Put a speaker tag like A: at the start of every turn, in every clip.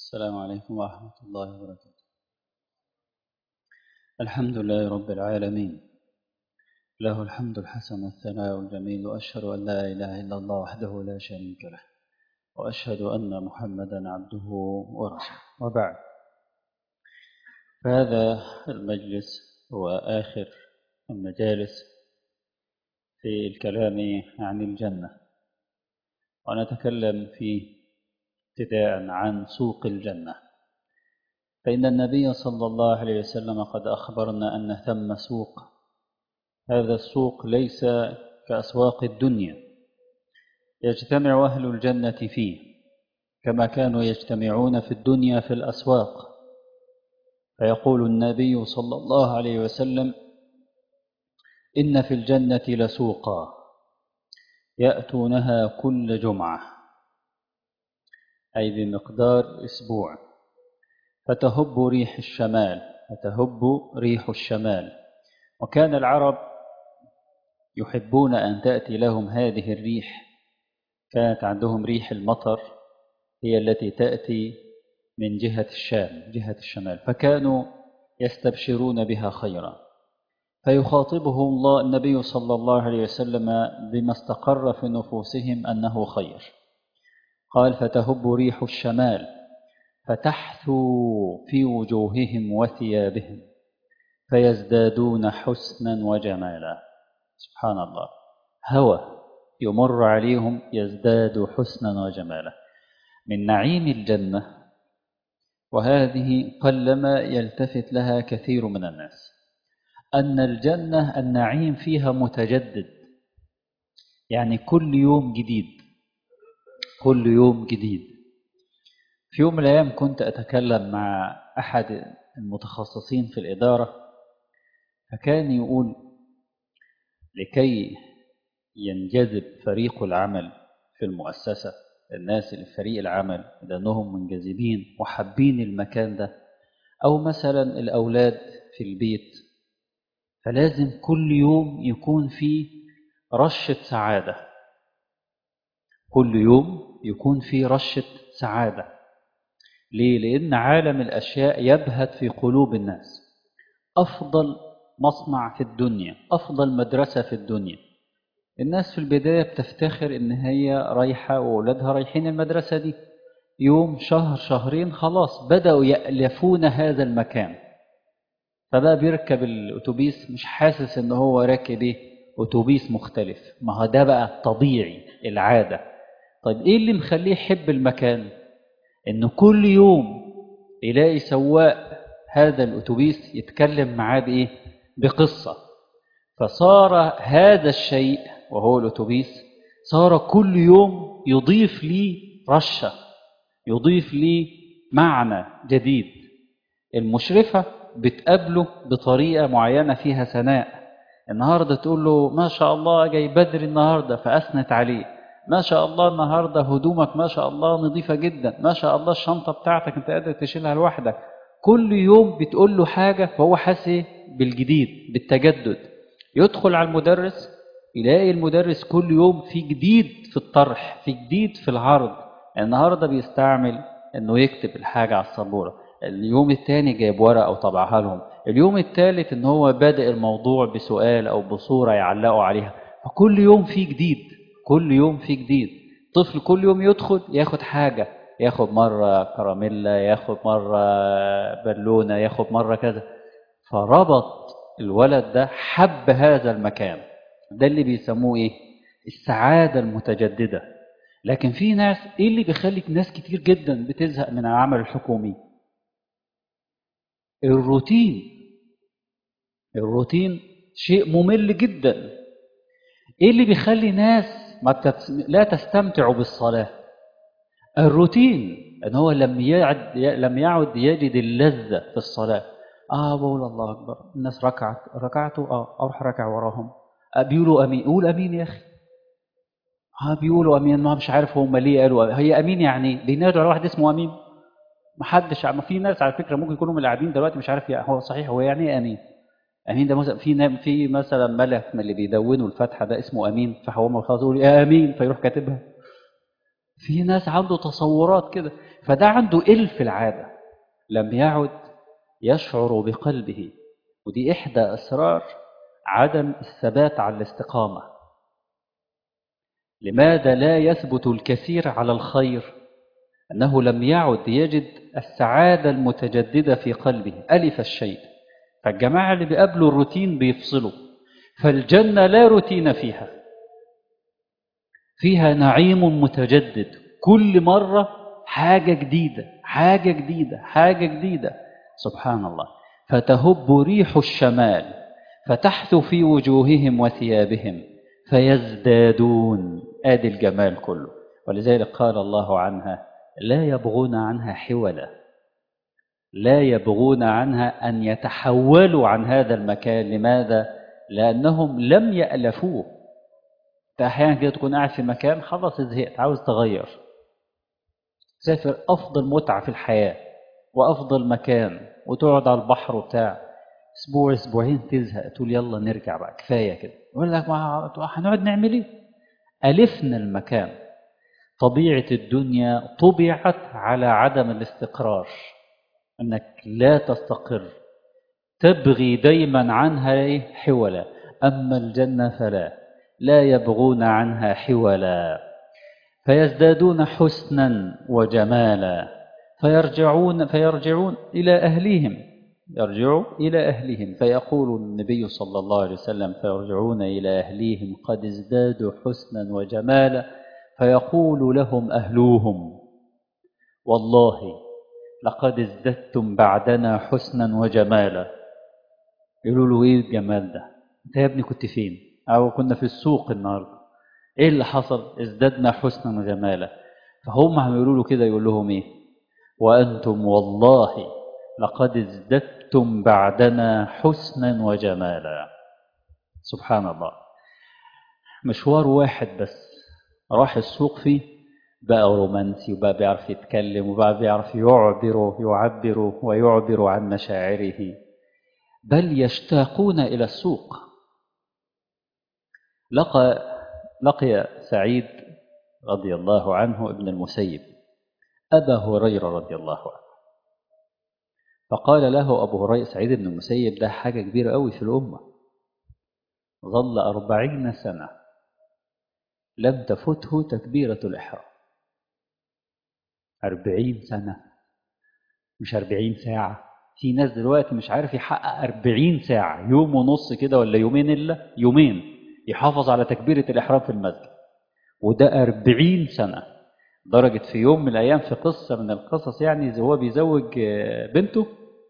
A: السلام عليكم ورحمة الله وبركاته الحمد لله رب العالمين له الحمد الحسن والثناء الجميل وأشهد أن لا إله إلا الله وحده لا شريك له وأشهد أن محمدا عبده ورسوله وبعد فهذا المجلس هو آخر المجالس في الكلام عن الجنة ونتكلم فيه ابتداء عن سوق الجنة فإن النبي صلى الله عليه وسلم قد أخبرنا أن ثم سوق هذا السوق ليس كأسواق الدنيا يجتمع أهل الجنة فيه كما كانوا يجتمعون في الدنيا في الأسواق فيقول النبي صلى الله عليه وسلم إن في الجنة لسوقا يأتونها كل جمعة أي بمقدار أسبوع فتهب ريح الشمال فتهب ريح الشمال وكان العرب يحبون أن تأتي لهم هذه الريح كانت عندهم ريح المطر هي التي تأتي من جهة الشام جهة الشمال فكانوا يستبشرون بها خيرا فيخاطبهم الله النبي صلى الله عليه وسلم بما استقر في نفوسهم أنه خير قال فتهب ريح الشمال فتحثو في وجوههم وثيابهم فيزدادون حسنا وجمالا سبحان الله هوى يمر عليهم يزداد حسنا وجمالا من نعيم الجنة وهذه قلما يلتفت لها كثير من الناس أن الجنة النعيم فيها متجدد يعني كل يوم جديد كل يوم جديد في يوم من الأيام كنت أتكلم مع أحد المتخصصين في الإدارة فكان يقول لكي ينجذب فريق العمل في المؤسسة الناس اللي في فريق العمل لأنهم منجذبين وحابين المكان ده أو مثلا الأولاد في البيت فلازم كل يوم يكون فيه رشة سعادة كل يوم يكون فيه رشة سعادة ليه؟ لأن عالم الأشياء يبهت في قلوب الناس أفضل مصنع في الدنيا أفضل مدرسة في الدنيا الناس في البداية بتفتخر إن هي رايحة وأولادها رايحين المدرسة دي يوم شهر شهرين خلاص بدأوا يألفون هذا المكان فبقى بيركب الأتوبيس مش حاسس إن هو راكب إيه أتوبيس مختلف ما هو ده بقى طبيعي العادة طيب إيه اللي مخليه يحب المكان إنه كل يوم يلاقي سواق هذا الأتوبيس يتكلم معاه بإيه بقصة فصار هذا الشيء وهو الأتوبيس صار كل يوم يضيف لي رشة يضيف لي معنى جديد المشرفة بتقابله بطريقة معينة فيها ثناء النهاردة تقول له ما شاء الله جاي بدري النهاردة فأثنت عليه ما شاء الله النهاردة هدومك ما شاء الله نظيفة جدا ما شاء الله الشنطة بتاعتك انت قادر تشيلها لوحدك كل يوم بتقول له حاجة فهو حاسس بالجديد بالتجدد يدخل على المدرس يلاقي المدرس كل يوم في جديد في الطرح في جديد في العرض النهاردة بيستعمل انه يكتب الحاجة على السبورة اليوم الثاني جايب ورقة وطبعها لهم اليوم الثالث ان هو بادئ الموضوع بسؤال او بصورة يعلقوا عليها فكل يوم في جديد كل يوم في جديد طفل كل يوم يدخل ياخد حاجة ياخد مرة كراميلا ياخد مرة بالونة ياخد مرة كذا فربط الولد ده حب هذا المكان ده اللي بيسموه ايه السعادة المتجددة لكن في ناس ايه اللي بيخلي ناس كتير جدا بتزهق من العمل الحكومي الروتين الروتين شيء ممل جدا ايه اللي بيخلي ناس ما تتس... لا تستمتع بالصلاة الروتين ان هو لم يعد لم يعد يجد اللذة في الصلاة اه بقول الله اكبر الناس ركعت ركعتوا اه اروح ركع وراهم آه بيقولوا امين قول امين يا اخي ها آه بيقولوا امين ما مش عارف هم ليه قالوا هي امين يعني بينادوا على واحد اسمه امين ما حدش ما في ناس على فكره ممكن يكونوا من اللاعبين دلوقتي مش عارف هو صحيح هو يعني ايه امين امين ده مثلا في في مثلا ملك من اللي بيدونوا الفاتحه ده اسمه امين فهو خلاص يقول يا امين فيروح كاتبها في ناس عنده تصورات كده فده عنده إلف العادة لم يعد يشعر بقلبه ودي إحدى أسرار عدم الثبات على الاستقامة لماذا لا يثبت الكثير على الخير أنه لم يعد يجد السعادة المتجددة في قلبه ألف الشيء فالجماعة اللي بيقابلوا الروتين بيفصلوا فالجنة لا روتين فيها فيها نعيم متجدد كل مرة حاجة جديدة حاجة جديدة حاجة جديدة سبحان الله فتهب ريح الشمال فتحث في وجوههم وثيابهم فيزدادون آدي الجمال كله ولذلك قال الله عنها لا يبغون عنها حولا لا يبغون عنها أن يتحولوا عن هذا المكان لماذا؟ لأنهم لم يألفوه أحيانا كده تكون قاعد في مكان خلاص زهقت عاوز تغير تسافر أفضل متعة في الحياة وأفضل مكان وتقعد على البحر وبتاع أسبوع أسبوعين تزهق تقول يلا نرجع بقى كفاية كده يقول لك ما هنقعد نعمل إيه؟ ألفنا المكان طبيعة الدنيا طبعت على عدم الاستقرار أنك لا تستقر تبغي دايما عنها حولا أما الجنة فلا لا يبغون عنها حولا فيزدادون حسنا وجمالا فيرجعون فيرجعون إلى أهليهم يرجعوا إلى أهلهم فيقول النبي صلى الله عليه وسلم فيرجعون إلى أهليهم قد ازدادوا حسنا وجمالا فيقول لهم أهلوهم والله لقد ازددتم بعدنا حسنا وجمالا يقولوا له ايه الجمال ده انت يا ابني كنت فين او كنا في السوق النهارده ايه اللي حصل ازددنا حسنا وجمالا فهم عم يقولوا له كده يقول لهم ايه وانتم والله لقد ازددتم بعدنا حسنا وجمالا سبحان الله مشوار واحد بس راح السوق فيه بقى رومانسي وبقى بيعرف يتكلم وبقى بيعرف يعبر يعبر ويعبر عن مشاعره بل يشتاقون إلى السوق لقى لقي سعيد رضي الله عنه ابن المسيب أبا هريرة رضي الله عنه فقال له أبو هريرة سعيد بن المسيب ده حاجة كبيرة قوي في الأمة ظل أربعين سنة لم تفته تكبيرة الإحرام أربعين سنة مش أربعين ساعة في ناس دلوقتي مش عارف يحقق أربعين ساعة يوم ونص كده ولا يومين إلا يومين يحافظ على تكبيرة الإحرام في المسجد وده أربعين سنة درجة في يوم من الأيام في قصة من القصص يعني هو بيزوج بنته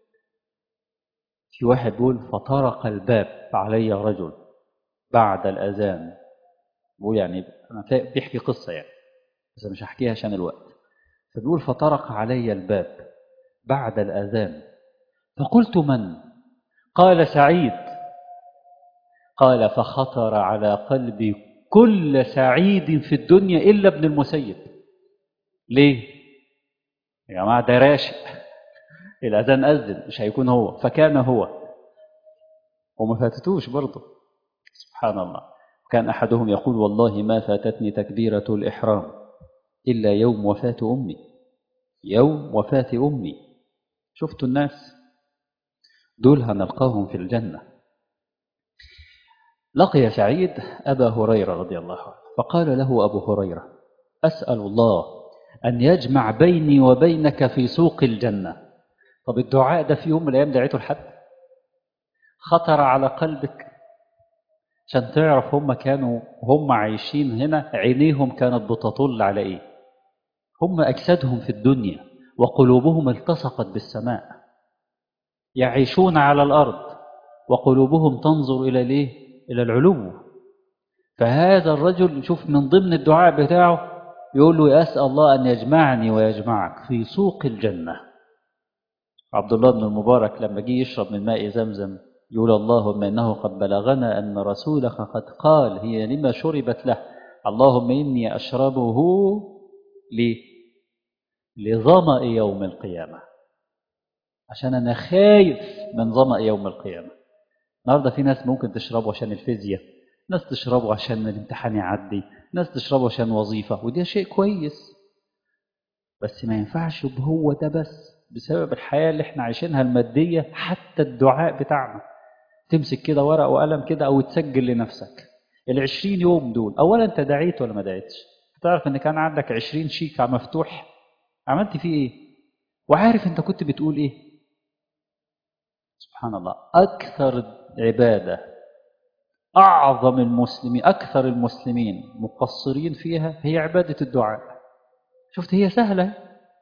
A: في واحد بيقول فطرق الباب علي رجل بعد الأذان بيقول يعني أنا بيحكي قصة يعني بس مش هحكيها عشان الوقت فبيقول فطرق علي الباب بعد الأذان فقلت من قال سعيد قال فخطر على قلبي كل سعيد في الدنيا إلا ابن المسيب ليه يا جماعة ده راشق الأذان أذن مش هيكون هو فكان هو وما فاتتوش برضه سبحان الله كان أحدهم يقول والله ما فاتتني تكبيرة الإحرام إلا يوم وفاة أمي يوم وفاة أمي شفتوا الناس دول هنلقاهم في الجنة لقي سعيد أبا هريرة رضي الله عنه فقال له أبو هريرة أسأل الله أن يجمع بيني وبينك في سوق الجنة طب الدعاء ده في يوم من الأيام دعيته لحد خطر على قلبك عشان تعرف هم كانوا هم عايشين هنا عينيهم كانت بتطل على إيه هم أجسادهم في الدنيا وقلوبهم التصقت بالسماء يعيشون على الأرض وقلوبهم تنظر إلى ليه إلى العلو فهذا الرجل شوف من ضمن الدعاء بتاعه يقول له أسأل الله أن يجمعني ويجمعك في سوق الجنة عبد الله بن المبارك لما جه يشرب من ماء زمزم يقول اللهم إنه قد بلغنا أن رسولك قد قال هي لما شربت له اللهم إني أشربه ليه لظمأ يوم القيامة عشان أنا خايف من ظمأ يوم القيامة النهاردة في ناس ممكن تشربه عشان الفيزياء ناس تشربه عشان الامتحان يعدي ناس تشربه عشان وظيفة وده شيء كويس بس ما ينفعش هو ده بس بسبب الحياة اللي احنا عايشينها المادية حتى الدعاء بتاعنا تمسك كده ورق وقلم كده أو تسجل لنفسك العشرين يوم دول أولا أنت دعيت ولا ما دعيتش تعرف أن كان عندك عشرين شيك مفتوح عملت فيه إيه وعارف أنت كنت بتقول إيه سبحان الله أكثر عبادة أعظم المسلمين أكثر المسلمين مقصرين فيها هي عبادة الدعاء شفت هي سهلة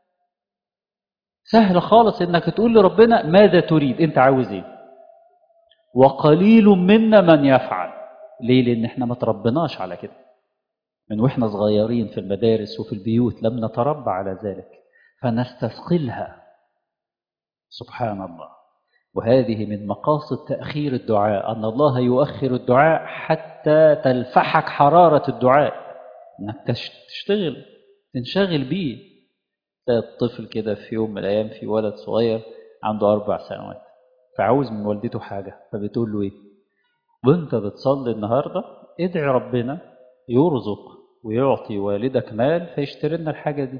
A: سهلة خالص إنك تقول لربنا ماذا تريد أنت عاوز إيه وقليل منا من يفعل ليه لأن إحنا ما تربناش على كده من وإحنا صغيرين في المدارس وفي البيوت لم نتربى على ذلك فنستثقلها سبحان الله وهذه من مقاصد تأخير الدعاء أن الله يؤخر الدعاء حتى تلفحك حرارة الدعاء أنك تشتغل تنشغل بيه الطفل كده في يوم من الأيام في ولد صغير عنده أربع سنوات فعاوز من والدته حاجة فبتقول له إيه وانت بتصلي النهاردة ادعي ربنا يرزق ويعطي والدك مال فيشتري لنا الحاجة دي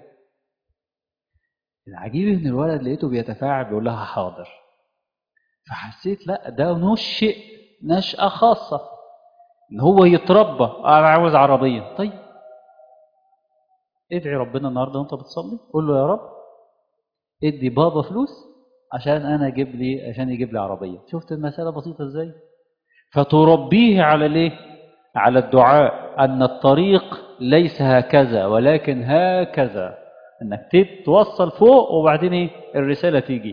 A: العجيب ان الولد لقيته بيتفاعل بيقول لها حاضر فحسيت لا ده نشئ نشأة خاصة ان هو يتربى انا عاوز عربية طيب ادعي ربنا النهارده وانت بتصلي قول له يا رب ادي بابا فلوس عشان انا اجيب لي عشان يجيب لي عربيه شفت المساله بسيطه ازاي فتربيه على ليه على الدعاء ان الطريق ليس هكذا ولكن هكذا انك توصل فوق وبعدين ايه الرساله تيجي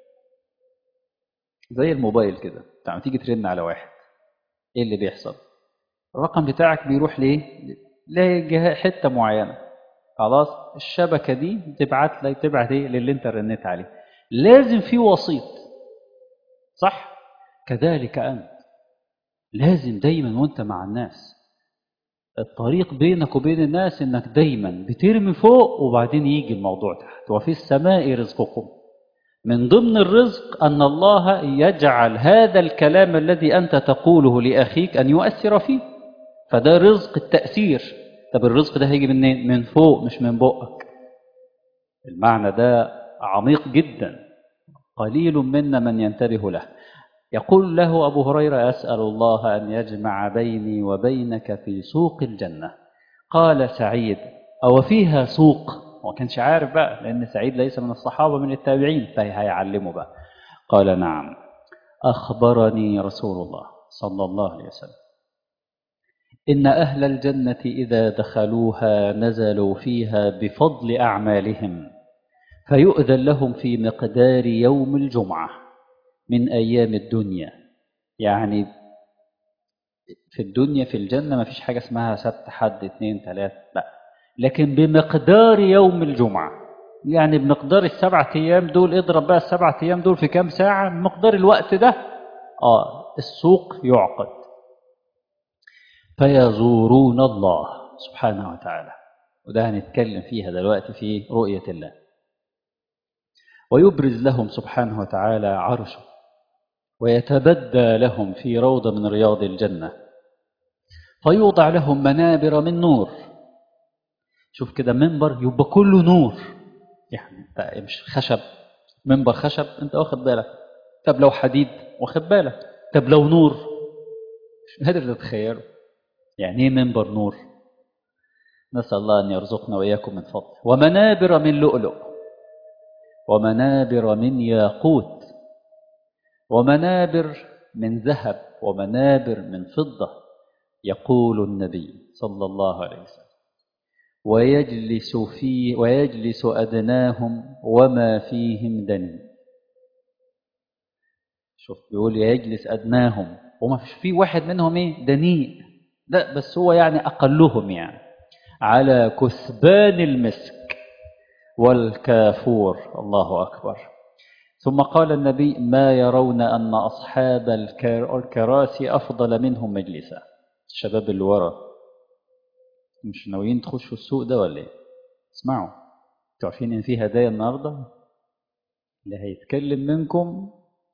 A: زي الموبايل كده لما تيجي ترن على واحد ايه اللي بيحصل الرقم بتاعك بيروح ليه لحته معينه خلاص الشبكه دي تبعت لك تبعت ايه للي انت رنيت عليه لازم في وسيط صح كذلك انت لازم دايما وانت مع الناس الطريق بينك وبين الناس انك دايما بترمي فوق وبعدين يجي الموضوع تحت وفي السماء رزقكم من ضمن الرزق ان الله يجعل هذا الكلام الذي انت تقوله لاخيك ان يؤثر فيه فده رزق التاثير طب الرزق ده هيجي منين من فوق مش من بقك المعنى ده عميق جدا قليل منا من ينتبه له يقول له أبو هريرة أسأل الله أن يجمع بيني وبينك في سوق الجنة قال سعيد أو فيها سوق هو كانش عارف بقى لأن سعيد ليس من الصحابة من التابعين فهيعلمه بقى قال نعم أخبرني رسول الله صلى الله عليه وسلم إن أهل الجنة إذا دخلوها نزلوا فيها بفضل أعمالهم فيؤذن لهم في مقدار يوم الجمعة من أيام الدنيا يعني في الدنيا في الجنة ما فيش حاجة اسمها سبت حد اثنين ثلاثة لا لكن بمقدار يوم الجمعة يعني بمقدار السبعة أيام دول اضرب بقى السبعة أيام دول في كام ساعة مقدار الوقت ده آه السوق يعقد فيزورون الله سبحانه وتعالى وده هنتكلم فيها دلوقتي في رؤية الله ويبرز لهم سبحانه وتعالى عرشه ويتبدى لهم في روضة من رياض الجنة فيوضع لهم منابر من نور شوف كده منبر يبقى كله نور يعني مش خشب منبر خشب انت واخد بالك طب لو حديد واخد بالك طب لو نور مش قادر تتخيله يعني ايه منبر نور نسأل الله أن يرزقنا وإياكم من فضله ومنابر من لؤلؤ ومنابر من ياقوت ومنابر من ذهب ومنابر من فضة يقول النبي صلى الله عليه وسلم ويجلس فيه ويجلس أدناهم وما فيهم دني شوف بيقول يجلس أدناهم وما فيش في واحد منهم ايه دنيء لا بس هو يعني أقلهم يعني على كثبان المسك والكافور الله أكبر ثم قال النبي ما يرون أن أصحاب الكراسي أفضل منهم مجلسا الشباب اللي ورا مش ناويين تخشوا السوق ده ولا ايه اسمعوا انتوا عارفين ان في هدايا النهارده اللي هيتكلم منكم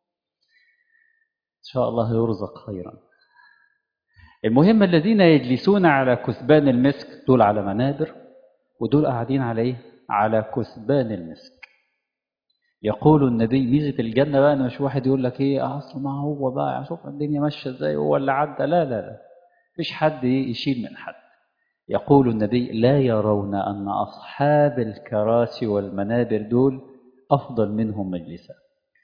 A: ان شاء الله يرزق خيرا المهم الذين يجلسون على كثبان المسك دول على منابر ودول قاعدين على ايه على كثبان المسك يقول النبي ميزة الجنة بقى أن مش واحد يقول لك إيه أصل ما هو بقى شوف الدنيا ماشية إزاي هو اللي عدى لا لا لا مفيش حد يشيل من حد يقول النبي لا يرون أن أصحاب الكراسي والمنابر دول أفضل منهم مجلسا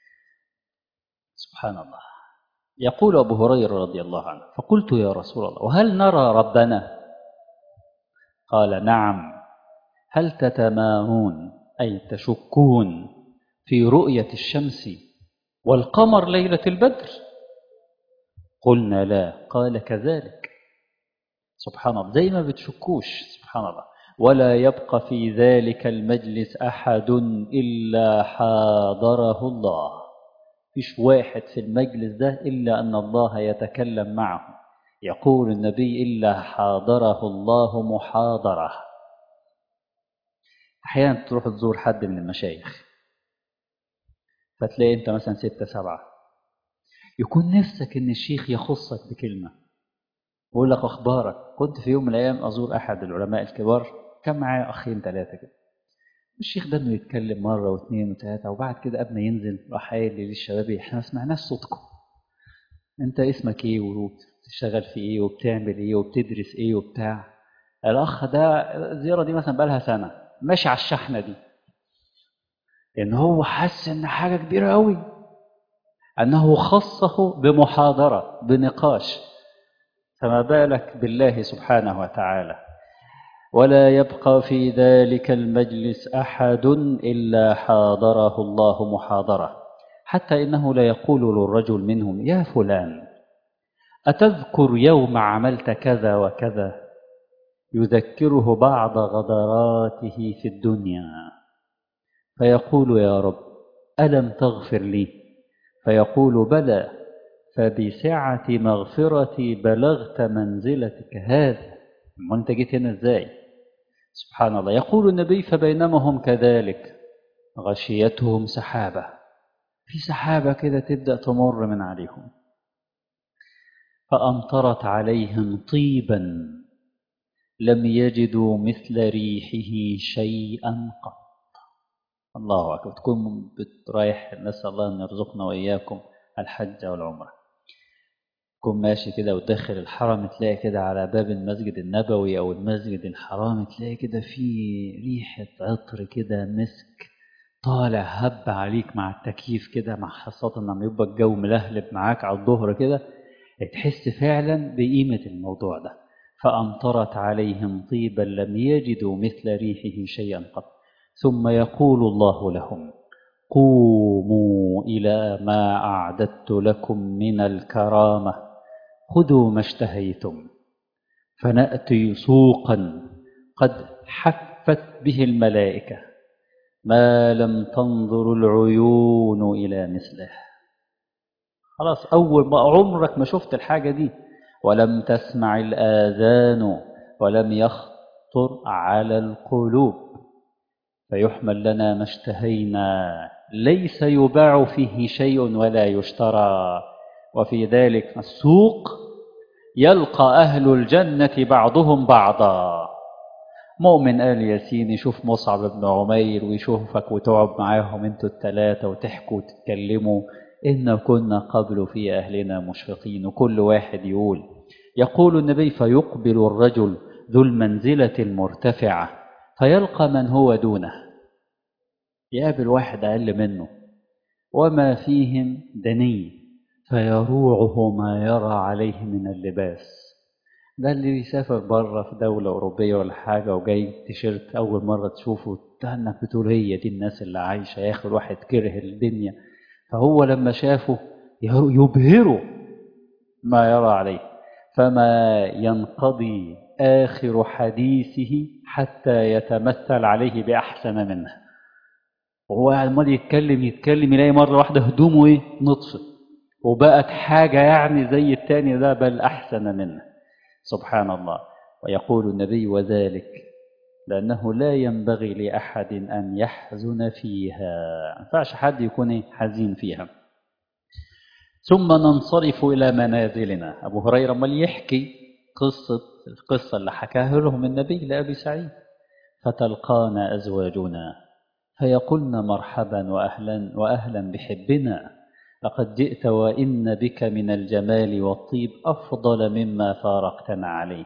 A: سبحان الله يقول أبو هريرة رضي الله عنه فقلت يا رسول الله وهل نرى ربنا قال نعم هل تتمارون أي تشكون في رؤية الشمس والقمر ليلة البدر قلنا لا قال كذلك سبحان الله زي ما بتشكوش سبحان الله ولا يبقى في ذلك المجلس أحد إلا حاضره الله فيش واحد في المجلس ده إلا أن الله يتكلم معه يقول النبي إلا حاضره الله محاضرة أحيانا تروح تزور حد من المشايخ فتلاقي أنت مثلا ستة سبعة يكون نفسك إن الشيخ يخصك بكلمة ويقول لك أخبارك كنت في يوم من الأيام أزور أحد العلماء الكبار كان معايا أخين ثلاثة كده الشيخ ده إنه يتكلم مرة واثنين وثلاثة وبعد كده قبل ما ينزل راح قايل للشباب إحنا ما سمعناش صوتكم أنت اسمك إيه وبتشتغل في إيه وبتعمل إيه وبتدرس إيه وبتاع الأخ ده الزيارة دي مثلا بقالها سنة ماشي على الشحنة دي لأن هو حس إن حاجة كبيرة أوي أنه خصه بمحاضرة بنقاش فما بالك بالله سبحانه وتعالى ولا يبقى في ذلك المجلس أحد إلا حاضره الله محاضرة حتى إنه لا يقول للرجل منهم يا فلان أتذكر يوم عملت كذا وكذا يذكره بعض غدراته في الدنيا فيقول يا رب ألم تغفر لي فيقول بلى فبسعة مغفرتي بلغت منزلتك هذا ما انت جيت هنا ازاي سبحان الله يقول النبي فبينما هم كذلك غشيتهم سحابة في سحابة كده تبدأ تمر من عليهم فأمطرت عليهم طيبا لم يجدوا مثل ريحه شيئا قط الله أكبر تكون رايح نسأل الله أن يرزقنا وإياكم الحج والعمرة تكون ماشي كده وداخل الحرم تلاقي كده على باب المسجد النبوي أو المسجد الحرام تلاقي كده في ريحة عطر كده مسك طالع هب عليك مع التكييف كده مع خاصة لما يبقى الجو ملهلب معاك على الظهر كده تحس فعلا بقيمة الموضوع ده فأمطرت عليهم طيبا لم يجدوا مثل ريحه شيئا قط ثم يقول الله لهم قوموا إلى ما أعددت لكم من الكرامة خذوا ما اشتهيتم فنأتي سوقا قد حفت به الملائكة ما لم تنظر العيون إلى مثله خلاص أول ما عمرك ما شفت الحاجة دي ولم تسمع الآذان ولم يخطر على القلوب فيحمل لنا ما اشتهينا ليس يباع فيه شيء ولا يشترى وفي ذلك السوق يلقى أهل الجنة بعضهم بعضا مؤمن آل ياسين يشوف مصعب بن عمير ويشوفك وتقعد معاهم انتوا الثلاثة وتحكوا وتتكلموا إن كنا قبل في أهلنا مشفقين وكل واحد يقول يقول النبي فيقبل الرجل ذو المنزلة المرتفعة فيلقى من هو دونه يقابل واحد أقل منه وما فيهم دني فيروعه ما يرى عليه من اللباس ده اللي بيسافر بره في دولة أوروبية ولا حاجة وجاي تيشيرت أول مرة تشوفه ده إنك بتقول هي دي الناس اللي عايشة يا أخي الواحد كره الدنيا فهو لما شافه يبهره ما يرى عليه فما ينقضي آخر حديثه حتى يتمثل عليه بأحسن منه وهو عمال يتكلم يتكلم يلاقي مرة واحدة هدومه إيه نطفت وبقت حاجة يعني زي التاني ده بل أحسن منه سبحان الله ويقول النبي وذلك لأنه لا ينبغي لأحد أن يحزن فيها ما ينفعش حد يكون حزين فيها ثم ننصرف إلى منازلنا أبو هريرة مال يحكي قصة القصة اللي حكاها لهم النبي لأبي سعيد فتلقانا أزواجنا فيقولن مرحبا وأهلا, وأهلا بحبنا لقد جئت وإن بك من الجمال والطيب أفضل مما فارقتنا عليه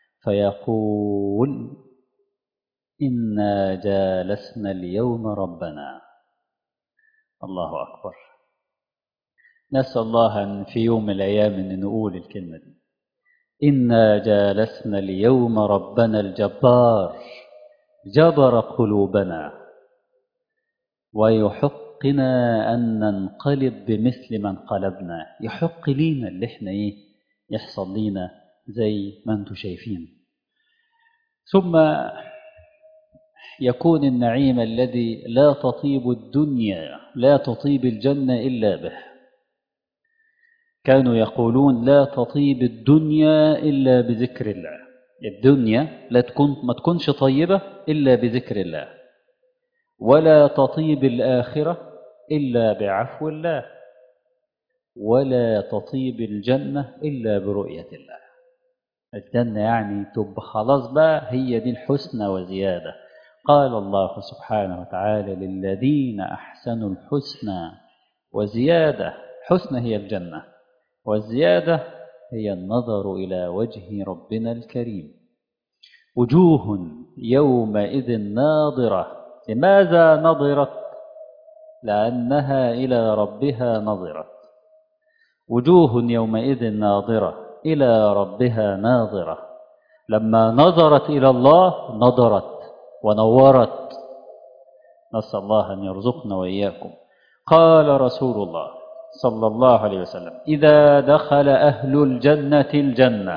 A: فيقول إنا جالسنا اليوم ربنا الله أكبر نسأل الله أن في يوم من الأيام أن نقول الكلمة دي إنا جالسنا اليوم ربنا الجبار جبر قلوبنا ويحقنا أن ننقلب بمثل ما انقلبنا يحق لينا اللي احنا ايه يحصل لينا زي ما انتم شايفين ثم يكون النعيم الذي لا تطيب الدنيا لا تطيب الجنة إلا به كانوا يقولون لا تطيب الدنيا إلا بذكر الله الدنيا لا تكون ما تكونش طيبة إلا بذكر الله ولا تطيب الآخرة إلا بعفو الله ولا تطيب الجنة إلا برؤية الله الجنة يعني تبقى خلاص بقى هي دي الحسنى وزيادة قال الله سبحانه وتعالى للذين أحسنوا الحسنى وزيادة حسنى هي الجنة والزيادة هي النظر إلى وجه ربنا الكريم وجوه يومئذ ناظرة لماذا نظرت لأنها إلى ربها نظرت وجوه يومئذ ناظرة إلى ربها ناظرة لما نظرت إلى الله نظرت ونورت نسأل الله أن يرزقنا وإياكم قال رسول الله صلى الله عليه وسلم إذا دخل أهل الجنة الجنة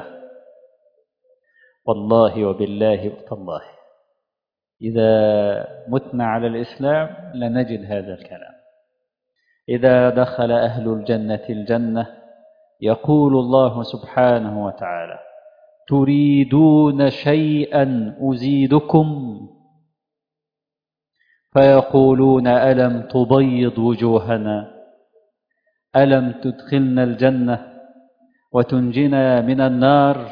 A: والله وبالله وتالله إذا متنا على الإسلام لنجد هذا الكلام إذا دخل أهل الجنة الجنة يقول الله سبحانه وتعالى تريدون شيئا أزيدكم فيقولون ألم تبيض وجوهنا ألم تدخلنا الجنة وتنجنا من النار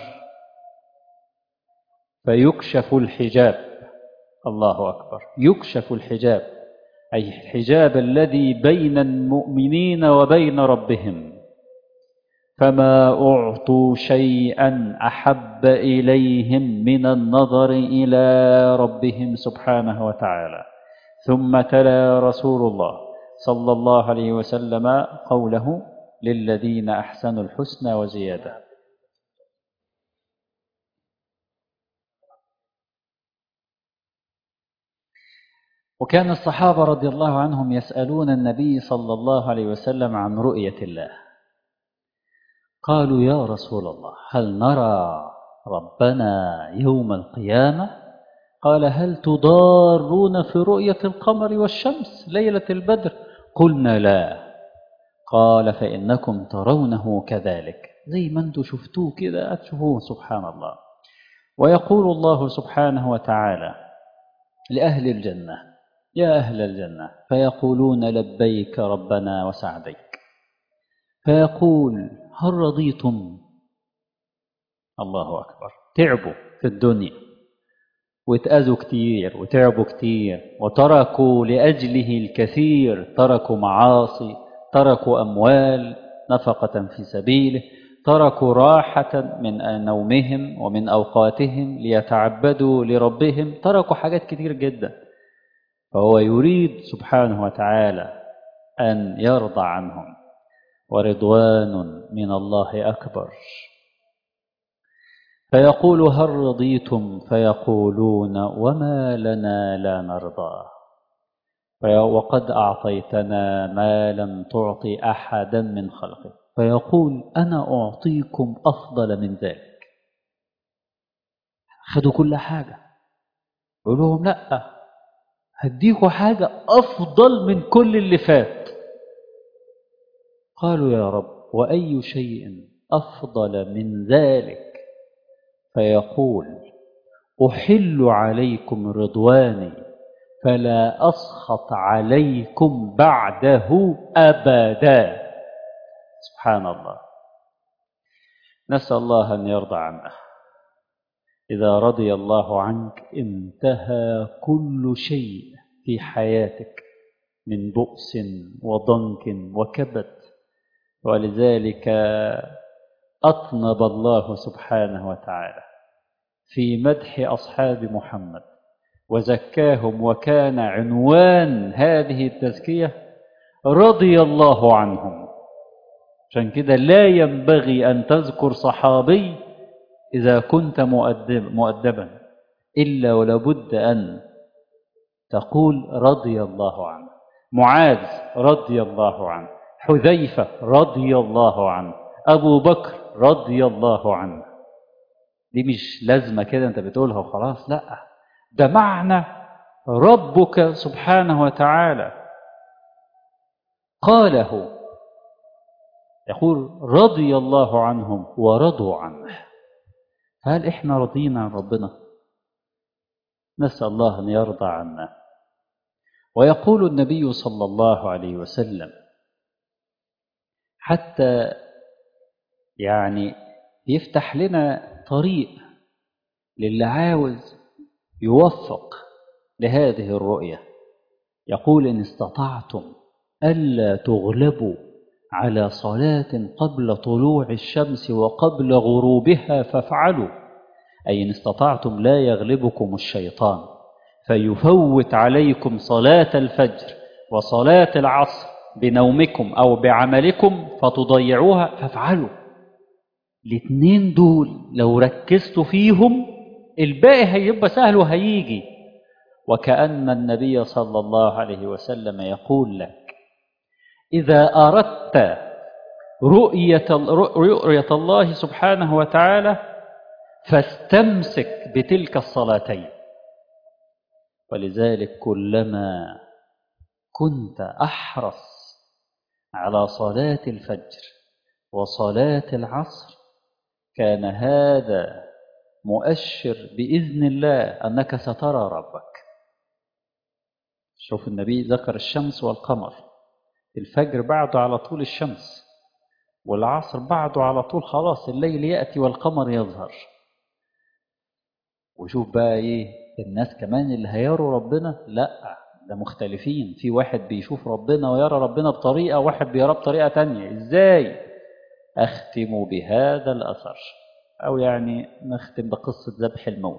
A: فيكشف الحجاب الله أكبر يكشف الحجاب أي الحجاب الذي بين المؤمنين وبين ربهم فما أعطوا شيئا أحب إليهم من النظر إلى ربهم سبحانه وتعالى ثم تلا رسول الله صلى الله عليه وسلم قوله للذين أحسنوا الحسنى وزيادة وكان الصحابة رضي الله عنهم يسألون النبي صلى الله عليه وسلم عن رؤية الله قالوا يا رسول الله هل نرى ربنا يوم القيامة قال هل تضارون في رؤية القمر والشمس ليلة البدر قلنا لا قال فإنكم ترونه كذلك زي ما انتم شفتوه كده هتشوفوه سبحان الله ويقول الله سبحانه وتعالى لأهل الجنة يا أهل الجنة فيقولون لبيك ربنا وسعديك فيقول هل رضيتم الله أكبر تعبوا في الدنيا واتأذوا كتير وتعبوا كتير وتركوا لأجله الكثير تركوا معاصي تركوا أموال نفقة في سبيله تركوا راحة من نومهم ومن أوقاتهم ليتعبدوا لربهم تركوا حاجات كتير جدا فهو يريد سبحانه وتعالى أن يرضى عنهم ورضوان من الله أكبر فيقول هل رضيتم فيقولون وما لنا لا نرضى وقد أعطيتنا ما لم تعطي أحدا من خلقك فيقول أنا أعطيكم أفضل من ذلك خدوا كل حاجة يقول لهم لا هديكوا حاجة أفضل من كل اللي فات قالوا يا رب وأي شيء أفضل من ذلك فيقول أحل عليكم رضواني فلا أسخط عليكم بعده أبدا سبحان الله نسأل الله أن يرضى عنا إذا رضي الله عنك انتهى كل شيء في حياتك من بؤس وضنك وكبت ولذلك أطنب الله سبحانه وتعالى في مدح أصحاب محمد وزكاهم وكان عنوان هذه التزكية رضي الله عنهم عشان كده لا ينبغي أن تذكر صحابي إذا كنت مؤدب مؤدبا إلا ولابد أن تقول رضي الله عنه معاذ رضي الله عنه حذيفة رضي الله عنه أبو بكر رضي الله عنه دي مش لازمة كده أنت بتقولها وخلاص لا ده معنى ربك سبحانه وتعالى قاله يقول رضي الله عنهم ورضوا عنه هل احنا رضينا عن ربنا نسأل الله أن يرضى عنا ويقول النبي صلى الله عليه وسلم حتى يعني يفتح لنا طريق للي عاوز يوفق لهذه الرؤية يقول إن استطعتم ألا تغلبوا على صلاة قبل طلوع الشمس وقبل غروبها فافعلوا أي إن استطعتم لا يغلبكم الشيطان فيفوت عليكم صلاة الفجر وصلاة العصر بنومكم أو بعملكم فتضيعوها فافعلوا الاثنين دول لو ركزتوا فيهم الباقي هيبقى سهل وهيجي وكأن النبي صلى الله عليه وسلم يقول لك إذا أردت رؤية, رؤية الله سبحانه وتعالى فاستمسك بتلك الصلاتين ولذلك كلما كنت أحرص على صلاة الفجر وصلاة العصر كان هذا مؤشر بإذن الله أنك سترى ربك شوف النبي ذكر الشمس والقمر الفجر بعده على طول الشمس والعصر بعده على طول خلاص الليل يأتي والقمر يظهر وشوف بقى ايه الناس كمان اللي هيروا ربنا لا ده مختلفين في واحد بيشوف ربنا ويرى ربنا بطريقة واحد بيراه بطريقة تانية ازاي اختم بهذا الأثر أو يعني نختم بقصة ذبح الموت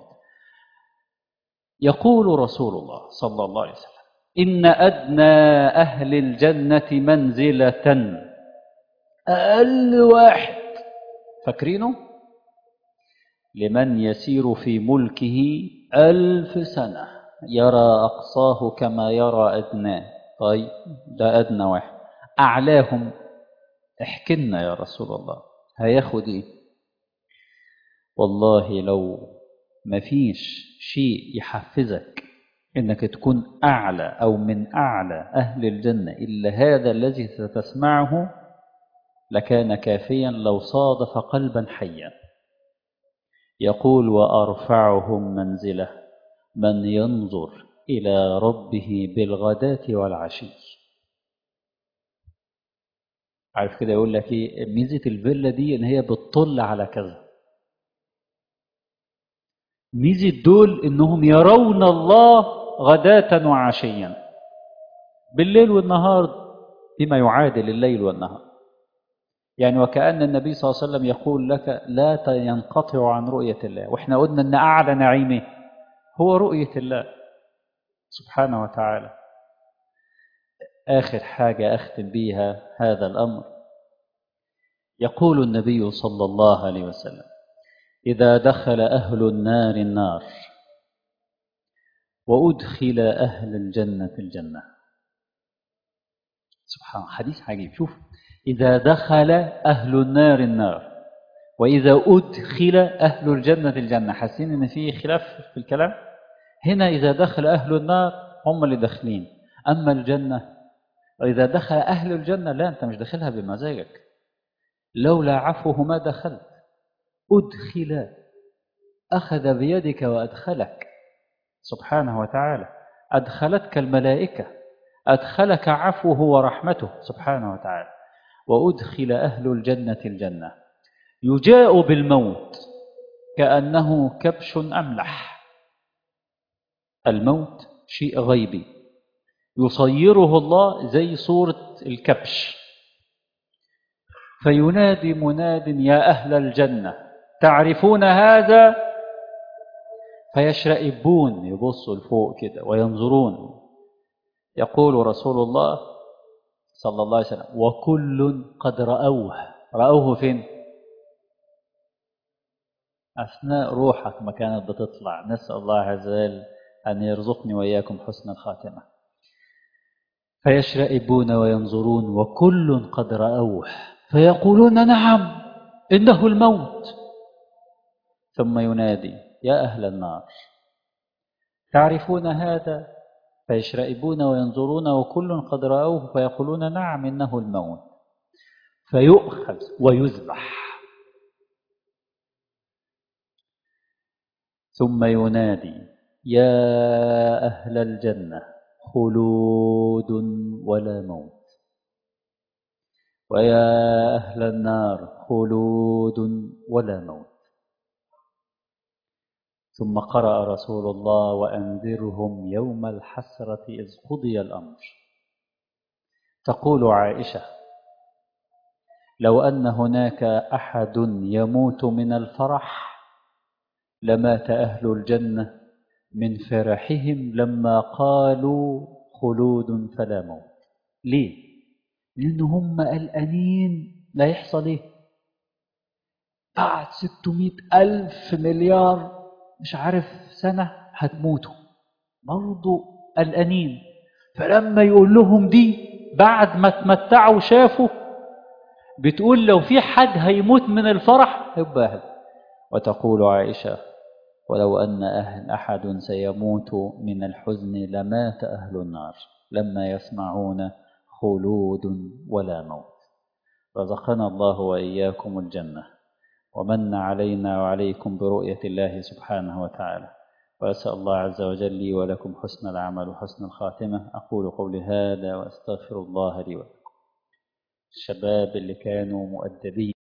A: يقول رسول الله صلى الله عليه وسلم إن أدنى أهل الجنة منزلة أقل واحد فاكرينه لمن يسير في ملكه ألف سنة يرى أقصاه كما يرى أدناه طيب ده أدنى واحد أعلاهم احكنا يا رسول الله هياخد ايه والله لو مفيش شيء يحفزك انك تكون اعلى او من اعلى اهل الجنه الا هذا الذي ستسمعه لكان كافيا لو صادف قلبا حيا يقول وارفعهم منزله من ينظر الى ربه بالغداه والعشي عارف كده يقول لك ايه ميزه الفيلا دي ان هي بتطل على كذا ميزه دول انهم يرون الله غداة وعشيا بالليل والنهار بما يعادل الليل والنهار يعني وكأن النبي صلى الله عليه وسلم يقول لك لا ينقطع عن رؤية الله واحنا قلنا ان اعلى نعيمه هو رؤية الله سبحانه وتعالى آخر حاجة أختم بيها هذا الأمر يقول النبي صلى الله عليه وسلم إذا دخل أهل النار النار وأدخل أهل الجنة الجنة سبحان الله حديث عجيب شوف إذا دخل أهل النار النار وإذا أدخل أهل الجنة الجنة حاسين إن في خلاف في الكلام هنا إذا دخل أهل النار هم اللي داخلين أما الجنة وإذا دخل أهل الجنة لا أنت مش داخلها بمزاجك لولا عفوه ما دخلت أدخل أخذ بيدك وأدخلك سبحانه وتعالى أدخلتك الملائكة أدخلك عفوه ورحمته سبحانه وتعالى وأدخل أهل الجنة الجنة يجاء بالموت كأنه كبش أملح الموت شيء غيبي يصيره الله زي صورة الكبش فينادي مناد يا أهل الجنة تعرفون هذا فيشرئبون يبصوا لفوق كده وينظرون يقول رسول الله صلى الله عليه وسلم وكل قد رأوه رأوه فين أثناء روحك ما كانت بتطلع نسأل الله عز وجل أن يرزقني وإياكم حسن الخاتمة فيشرئبون وينظرون وكل قد رأوه فيقولون نعم إنه الموت ثم ينادي يا أهل النار تعرفون هذا فيشرئبون وينظرون وكل قد رأوه فيقولون نعم إنه الموت فيؤخذ ويذبح ثم ينادي يا أهل الجنة خلود ولا موت ويا أهل النار خلود ولا موت ثم قرأ رسول الله وأنذرهم يوم الحسرة إذ قضي الأمر تقول عائشة لو أن هناك أحد يموت من الفرح لمات أهل الجنة من فرحهم لما قالوا خلود فلا موت ليه؟ لأن هم قلقانين لا يحصل إيه؟ بعد 600 ألف مليار مش عارف سنة هتموتوا برضه قلقانين فلما يقول لهم دي بعد ما تمتعوا وشافوا بتقول لو في حد هيموت من الفرح يبقى أهل وتقول عائشة ولو أن أهل أحد سيموت من الحزن لمات أهل النار لما يسمعون خلود ولا موت رزقنا الله وإياكم الجنة ومن علينا وعليكم برؤية الله سبحانه وتعالى وأسأل الله عز وجل لي ولكم حسن العمل وحسن الخاتمة أقول قولي هذا وأستغفر الله لي ولكم الشباب اللي كانوا مؤدبين